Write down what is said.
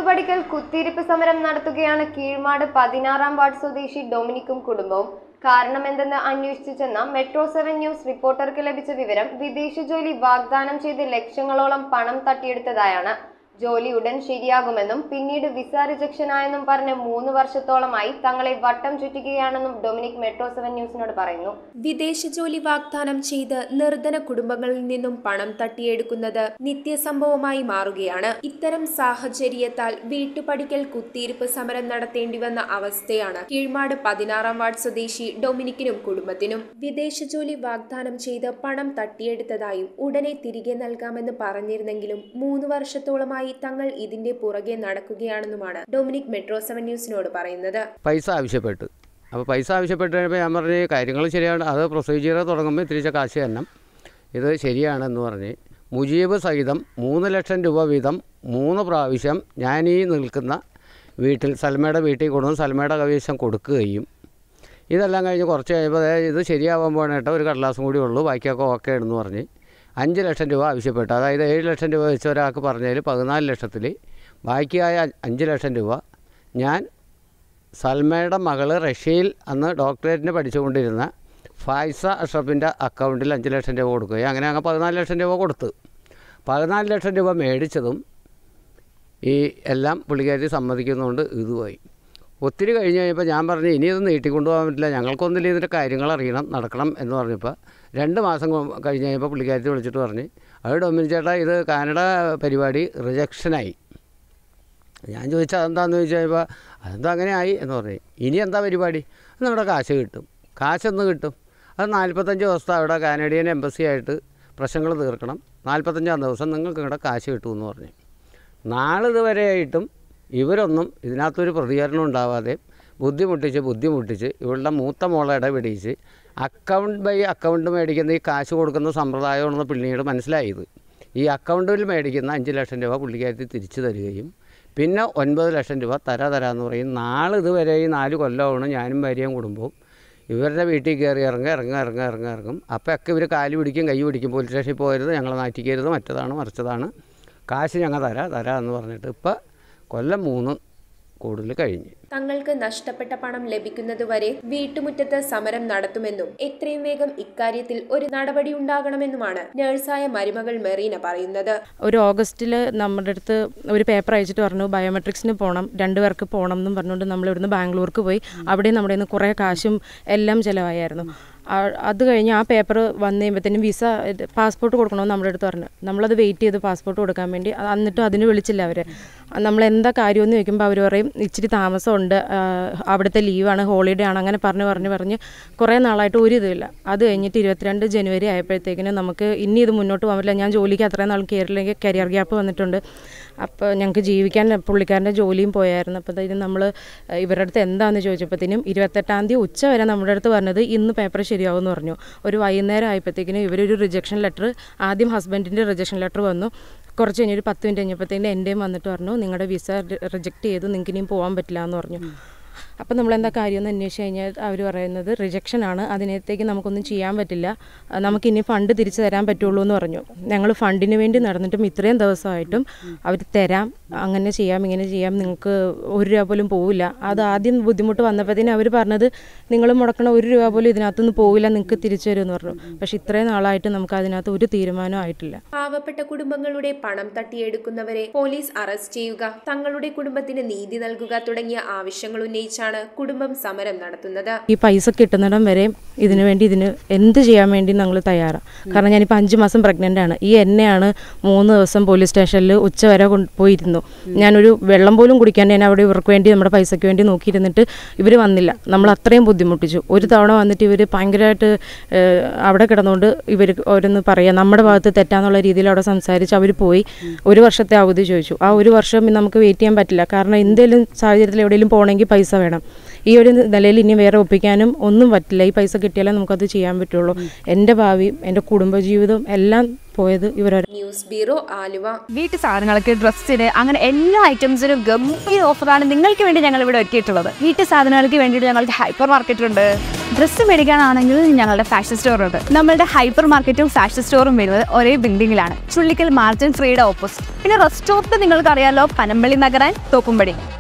വീട്ടുപടിക്കൽ കുത്തിയിരിപ്പ് സമരം നടത്തുകയാണ് കീഴ്മാട് പതിനാറാം വാർഡ് സ്വദേശി ഡൊമിനിക്കും കുടുംബവും കാരണമെന്തെന്ന് അന്വേഷിച്ചു ചെന്ന മെട്രോ സെവൻ ന്യൂസ് റിപ്പോർട്ടർക്ക് ലഭിച്ച വിവരം വിദേശ ജോലി വാഗ്ദാനം ചെയ്ത് ലക്ഷങ്ങളോളം പണം തട്ടിയെടുത്തതായാണ് ജോലി ഉടൻ ശരിയാകുമെന്നും പിന്നീട് വിസ റിജക്ഷൻ ആയെന്നും പറഞ്ഞ് മൂന്ന് വർഷത്തോളമായി തങ്ങളെ വട്ടം ചുറ്റുകയാണെന്നും ഡൊമിനിക് മെട്രോ സെവൻ ന്യൂസിനോട് പറയുന്നു വിദേശ ജോലി വാഗ്ദാനം ചെയ്ത് നിർധന കുടുംബങ്ങളിൽ നിന്നും പണം തട്ടിയെടുക്കുന്നത് നിത്യസംഭവമായി മാറുകയാണ് ഇത്തരം സാഹചര്യത്താൽ വീട്ടുപടിക്കൽ കുത്തിയിരിപ്പ് സമരം നടത്തേണ്ടി വന്ന അവസ്ഥയാണ് കീഴ്മാട് പതിനാറാം വാർഡ് സ്വദേശി ഡൊമിനിക്കിനും കുടുംബത്തിനും വിദേശ ജോലി വാഗ്ദാനം ചെയ്ത് പണം തട്ടിയെടുത്തതായും ഉടനെ തിരികെ നൽകാമെന്ന് പറഞ്ഞിരുന്നെങ്കിലും മൂന്ന് വർഷത്തോളമായി തങ്ങൾ ഇതിന്റെ പുറകെ നടക്കുകയാണെന്നുമാണ് ഡൊമിനിക് മെട്രോ സെവൻ ന്യൂസിനോട് പറയുന്നത് പൈസ ആവശ്യപ്പെട്ടു അപ്പോൾ പൈസ ആവശ്യപ്പെട്ട് കഴിഞ്ഞപ്പോൾ ഞാൻ പറഞ്ഞ് കാര്യങ്ങൾ ശരിയാണ് അത് പ്രൊസീജിയർ തുടങ്ങുമ്പോൾ തിരിച്ച കാശ് തന്നെ ഇത് ശരിയാണെന്ന് പറഞ്ഞ് മുജീബ് സഹിതം മൂന്ന് ലക്ഷം രൂപ വീതം മൂന്ന് പ്രാവശ്യം ഞാൻ ഈ നിൽക്കുന്ന വീട്ടിൽ സൽമയുടെ വീട്ടിൽ കൊണ്ടുവന്ന് സൽമയുടെ കൈവശം കൊടുക്കുകയും ഇതെല്ലാം കഴിഞ്ഞ് കുറച്ച് കഴിയുമ്പോൾ ദേ ഇത് ശരിയാവാൻ പോകണേട്ടോ ഒരു കടലാസും കൂടി ഉള്ളൂ ബാക്കിയൊക്കെ ഓക്കെ എന്ന് പറഞ്ഞ് അഞ്ച് ലക്ഷം രൂപ ആവശ്യപ്പെട്ടു അതായത് ഏഴ് ലക്ഷം രൂപ വെച്ച് ഒരാൾക്ക് പറഞ്ഞതിൽ പതിനാല് ലക്ഷത്തിൽ ബാക്കിയായ അഞ്ച് ലക്ഷം രൂപ ഞാൻ സൽമയുടെ മകള് റഷ്യയിൽ അന്ന് ഡോക്ടറേറ്റിന് പഠിച്ചുകൊണ്ടിരുന്ന ഫായ്സ അഷ്റഫിൻ്റെ അക്കൗണ്ടിൽ അഞ്ച് ലക്ഷം രൂപ കൊടുക്കുകയും അങ്ങനെ അങ്ങ് പതിനാല് ലക്ഷം രൂപ കൊടുത്തു പതിനാല് ലക്ഷം രൂപ മേടിച്ചതും ഈ എല്ലാം പുള്ളിക്കാരി സമ്മതിക്കുന്നതുകൊണ്ട് ഇതുമായി ഒത്തിരി കഴിഞ്ഞ് കഴിഞ്ഞപ്പോൾ ഞാൻ പറഞ്ഞു ഇനി ഇത് നീട്ടിക്കൊണ്ടു പോകാൻ പറ്റില്ല ഞങ്ങൾക്കൊന്നില്ല ഇതിൻ്റെ കാര്യങ്ങൾ അറിയണം നടക്കണം എന്ന് പറഞ്ഞപ്പോൾ രണ്ട് മാസം കൊ- കഴിഞ്ഞ് കഴിഞ്ഞപ്പോൾ പുള്ളിക്കാരത്തി വിളിച്ചിട്ട് പറഞ്ഞ് അത് ഡൊമിനി ചേട്ടാ ഇത് കാനഡ പരിപാടി റിജക്ഷനായി ഞാൻ ചോദിച്ചാൽ അതെന്താന്ന് ചോദിച്ചു കഴിയുമ്പോൾ അതെന്താ അങ്ങനെ ആയി എന്ന് പറഞ്ഞു ഇനി എന്താ പരിപാടി അത് നമ്മുടെ കാശ് കിട്ടും കാശൊന്ന് കിട്ടും അത് നാൽപ്പത്തഞ്ച് ദിവസത്തെ അവിടെ കാനഡിയൻ എംബസി ആയിട്ട് പ്രശ്നങ്ങൾ തീർക്കണം നാൽപ്പത്തഞ്ചാം ദിവസം നിങ്ങൾക്ക് ഇവിടെ കാശ് കിട്ടുമെന്ന് പറഞ്ഞു നാളിതുവരെയായിട്ടും ഇവരൊന്നും ഇതിനകത്തൊരു പ്രതികരണം ഉണ്ടാവാതെ ബുദ്ധിമുട്ടിച്ച് ബുദ്ധിമുട്ടിച്ച് ഇവളുടെ മൂത്ത മോളെ ഇടപിടിച്ച് അക്കൗണ്ട് ബൈ അക്കൗണ്ട് മേടിക്കുന്ന ഈ കാശ് കൊടുക്കുന്ന സമ്പ്രദായമാണെന്ന് പിന്നീട് മനസ്സിലായത് ഈ അക്കൗണ്ടിൽ മേടിക്കുന്ന അഞ്ച് ലക്ഷം രൂപ പുള്ളിക്കാരത്തി തിരിച്ചു തരികയും പിന്നെ ഒൻപത് ലക്ഷം രൂപ തരാ തരാമെന്ന് പറയും നാളിതുവരെ ഈ നാല് കൊല്ലമാണ് ഞാനും ഭാര്യയും കുടുംബവും ഇവരുടെ വീട്ടിൽ കയറി ഇറങ്ങുക ഇറങ്ങുക ഇറങ്ങുക ഇറങ്ങുക ഇറങ്ങും അപ്പോൾ ഒക്കെ ഇവർ കാല് പിടിക്കും കൈ പിടിക്കും പോലീസ് സ്റ്റേഷനിൽ പോകരുത് ഞങ്ങളെ നാറ്റിക്കരുത് മറ്റതാണ് മറിച്ചതാണ് കാശ് ഞങ്ങൾ തരാം തരാം എന്ന് പറഞ്ഞിട്ട് ഇപ്പോൾ കൊല്ലം മൂന്ന് കൂടുതൽ കഴിഞ്ഞ് തങ്ങൾക്ക് നഷ്ടപ്പെട്ട പണം ലഭിക്കുന്നതുവരെ വീട്ടുമുറ്റത്ത് സമരം നടത്തുമെന്നും എത്രയും വേഗം ഇക്കാര്യത്തിൽ ഒരു നടപടി ഉണ്ടാകണമെന്നുമാണ് നഴ്സായ മരുമകൾ മെറീന പറയുന്നത് ഒരു ഓഗസ്റ്റിൽ നമ്മുടെ അടുത്ത് ഒരു പേപ്പർ അയച്ചിട്ട് പറഞ്ഞു ബയോമെട്രിക്സിന് പോകണം രണ്ട് പേർക്ക് പോകണം എന്നും പറഞ്ഞുകൊണ്ട് നമ്മൾ ഇവിടുന്ന് ബാംഗ്ലൂർക്ക് പോയി അവിടെ നമ്മുടെ നിന്ന് കുറേ കാശും എല്ലാം ചിലവായിരുന്നു ആ- അത് കഴിഞ്ഞ് ആ പേപ്പർ വന്നു കഴിയുമ്പോഴത്തേനും വിസ പാസ്പോർട്ട് കൊടുക്കണമെന്ന് നമ്മുടെ അടുത്ത് പറഞ്ഞു നമ്മളത് വെയിറ്റ് ചെയ്ത് പാസ്പോർട്ട് കൊടുക്കാൻ വേണ്ടി അത് എന്നിട്ടും അതിന് വിളിച്ചില്ല അവർ നമ്മൾ എന്താ കാര്യമെന്ന് ചോദിക്കുമ്പോൾ അവർ പറയും ഇച്ചിരി താമസമുണ്ട് ആ, അവിടുത്തെ ലീവാണ് ഹോളിഡേ ആണ് അങ്ങനെ പറഞ്ഞ് പറഞ്ഞ് പറഞ്ഞ് കുറേ നാളായിട്ട് ഒരു ഇതുമില്ല അത് കഴിഞ്ഞിട്ട് ഇരുപത്തിരണ്ട് ജനുവരി ആയപ്പോഴത്തേക്കിനും നമുക്ക് ഇനി ഇത് മുന്നോട്ട് പോകാൻ പറ്റില്ല ഞാൻ ജോലിക്ക് അത്രയും നാൾ കയറില്ലെങ്കിൽ കരിയർ ഗ്യാപ്പ് വന്നിട്ടുണ്ട് അപ്പോൾ ഞങ്ങൾക്ക് ജീവിക്കാൻ പുള്ളിക്കാരൻ്റെ ജോലിയും പോയായിരുന്നു അപ്പോഴത്തേനും നമ്മൾ ഇവരുടെ അടുത്ത് എന്താണെന്ന് ചോദിച്ചപ്പോഴത്തേനും ഇരുപത്തെട്ടാം തീയതി ഉച്ച വരെ നമ്മുടെ അടുത്ത് പറഞ്ഞത് ഇന്ന് പേപ്പർ ശരിയാവുമെന്ന് പറഞ്ഞു ഒരു വൈകുന്നേരം ആയപ്പോഴത്തേക്കിനും ഇവരൊരു റിജക്ഷൻ ലെറ്റർ ആദ്യം ഹസ്ബൻഡിൻ്റെ റിജക്ഷൻ ലെറ്റർ വന്നു കുറച്ച് കഴിഞ്ഞ് ഒരു പത്ത് മിനിറ്റ് കഴിഞ്ഞപ്പോഴത്തേനും എൻ്റെയും വന്നിട്ട് പറഞ്ഞു നിങ്ങളുടെ വിസ റിജക്റ്റ് ചെയ്തു നിങ്ങൾക്ക് ഇനിയും പോകാൻ പറ്റില്ല എന്ന് പറഞ്ഞു അപ്പം നമ്മൾ എന്താ കാര്യം എന്ന് അന്വേഷിച്ച് കഴിഞ്ഞാൽ അവർ പറയുന്നത് റിജക്ഷൻ ആണ് അതിനകത്തേക്ക് നമുക്കൊന്നും ചെയ്യാൻ പറ്റില്ല ആ, നമുക്കിനി ഫണ്ട് തിരിച്ചു തരാൻ പറ്റുള്ളൂ എന്ന് പറഞ്ഞു ഞങ്ങൾ ഫണ്ടിന് വേണ്ടി നടന്നിട്ടും ഇത്രയും ദിവസമായിട്ടും അവർ തരാം അങ്ങനെ ചെയ്യാം ഇങ്ങനെ ചെയ്യാം നിങ്ങൾക്ക് ഒരു രൂപ പോലും പോവില്ല അത് ആദ്യം ബുദ്ധിമുട്ട് വന്നപ്പോഴത്തേനും അവർ പറഞ്ഞത് നിങ്ങൾ മുടക്കണ ഒരു രൂപ പോലും ഇതിനകത്തുനിന്ന് പോവില്ല നിങ്ങൾക്ക് തിരിച്ചു തരുമെന്ന് പറഞ്ഞു പക്ഷേ ഇത്രയും നാളായിട്ട് നമുക്ക് അതിനകത്ത് ഒരു തീരുമാനം ആയിട്ടില്ല പാവപ്പെട്ട കുടുംബങ്ങളുടെ പണം തട്ടിയെടുക്കുന്നവരെ പോലീസ് അറസ്റ്റ് ചെയ്യുക തങ്ങളുടെ കുടുംബത്തിന് നീതി നൽകുക തുടങ്ങിയ ആവശ്യങ്ങൾ ഉന്നയിച്ചാണ് കുടുംബം സമരം നടത്തുന്നത് ഈ പൈസ കിട്ടുന്നിടം വരെ ഇതിനു വേണ്ടി ഇതിന് എന്ത് ചെയ്യാൻ വേണ്ടി ഞങ്ങൾ തയ്യാറാണ് കാരണം ഞാനിപ്പോൾ അഞ്ച് മാസം പ്രഗ്നൻ്റ് ആണ് ഈ എന്നെയാണ് മൂന്ന് ദിവസം പോലീസ് സ്റ്റേഷനിൽ ഉച്ച വരെ കൊണ്ടുപോയിരുന്നു ഞാനൊരു വെള്ളം പോലും കുടിക്കാൻ ഞാൻ അവിടെ ഇവർക്ക് വേണ്ടി നമ്മുടെ പൈസയ്ക്ക് വേണ്ടി നോക്കിയിരുന്നിട്ട് ഇവർ വന്നില്ല നമ്മൾ അത്രയും ബുദ്ധിമുട്ടിച്ചു ഒരു തവണ വന്നിട്ട് ഇവർ ഭയങ്കരമായിട്ട് ഏഹ്, അവിടെ കിടന്നുകൊണ്ട് ഇവർ ഓരോന്ന് പറയുക നമ്മുടെ ഭാഗത്ത് തെറ്റാന്നുള്ള രീതിയിൽ അവിടെ സംസാരിച്ച് അവർ പോയി ഒരു വർഷത്തെ അവധി ചോദിച്ചു ആ ഒരു വർഷം നമുക്ക് വെയിറ്റ് ചെയ്യാൻ പറ്റില്ല കാരണം എന്തെങ്കിലും സാഹചര്യത്തിൽ എവിടെയെങ്കിലും പോകണമെങ്കിൽ പൈസ വേണം ഈ ഒരു നിലയിൽ ഇനി വേറെ ഒപ്പിക്കാനും ഒന്നും പറ്റില്ല ഈ പൈസ കിട്ടിയാലേ നമുക്കത് ചെയ്യാൻ പറ്റുള്ളൂ എൻ്റെ ഭാവിയും എൻ്റെ കുടുംബജീവിതവും എല്ലാം പോയത് ഇവരൊരു ന്യൂസ് ബ്യൂറോ ആലുവ വീട്ടു സാധനങ്ങൾക്ക് ഡ്രസ്സിന് അങ്ങനെ എല്ലാ ഐറ്റംസിനും ഗംഭീര ഓഫറാണ് നിങ്ങൾക്ക് വേണ്ടി ഞങ്ങൾ ഇവിടെ ഒരുക്കിയിട്ടുള്ളത് വീട്ടു സാധനങ്ങൾക്ക് വേണ്ടിയിട്ട് ഞങ്ങൾക്ക് ഹൈപ്പർ മാർക്കറ്റ് ഉണ്ട് ഡ്രസ്സ് മേടിക്കാനാണെങ്കിൽ ഞങ്ങളുടെ ഫാഷൻ സ്റ്റോർ ഉണ്ട് നമ്മളുടെ ഹൈപ്പർ മാർക്കറ്റും ഫാഷൻ സ്റ്റോറും വരുന്നത് ഒരേ ബിൽഡിങ്ങിലാണ് ചുള്ളിക്കൽ മാർജിൻ ഫ്രീയുടെ ഓപ്പോസിറ്റ് പിന്നെ റെസ്റ്റോറൻറ്റ് നിങ്ങൾക്കറിയാലോ പനമ്പള്ളി നഗരാൻ തോപ്പുംപടി